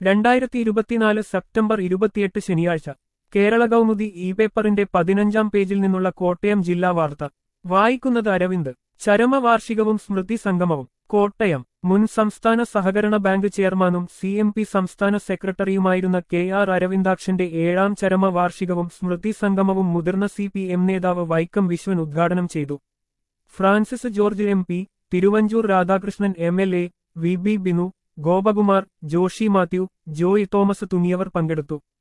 രണ്ടായിരത്തി ഇരുപത്തിനാല് സെപ്റ്റംബർ ഇരുപത്തിയെട്ട് ശനിയാഴ്ച കേരള കൗമുദി ഇ പേപ്പറിന്റെ പതിനഞ്ചാം പേജിൽ നിന്നുള്ള കോട്ടയം ജില്ലാ വാർത്ത വായിക്കുന്നത് അരവിന്ദ് ചരമവാർഷികവും സ്മൃതി സംഗമവും കോട്ടയം മുൻ സംസ്ഥാന സഹകരണ ബാങ്ക് ചെയർമാനും സി എം പി സംസ്ഥാന സെക്രട്ടറിയുമായിരുന്ന കെ ആർ അരവിന്ദാക്ഷന്റെ ഏഴാം ചരമവാർഷികവും സ്മൃതി സംഗമവും മുതിർന്ന സി പി എം നേതാവ് വൈക്കം വിശ്വൻ ഉദ്ഘാടനം ചെയ്തു Francis George M P Thiruvanchoor Radhakrishnan M L A V B Binu Gopakumar Joshi Mathew Joy Thomas തുടങ്ങിയവർ പങ്കെടുത്തു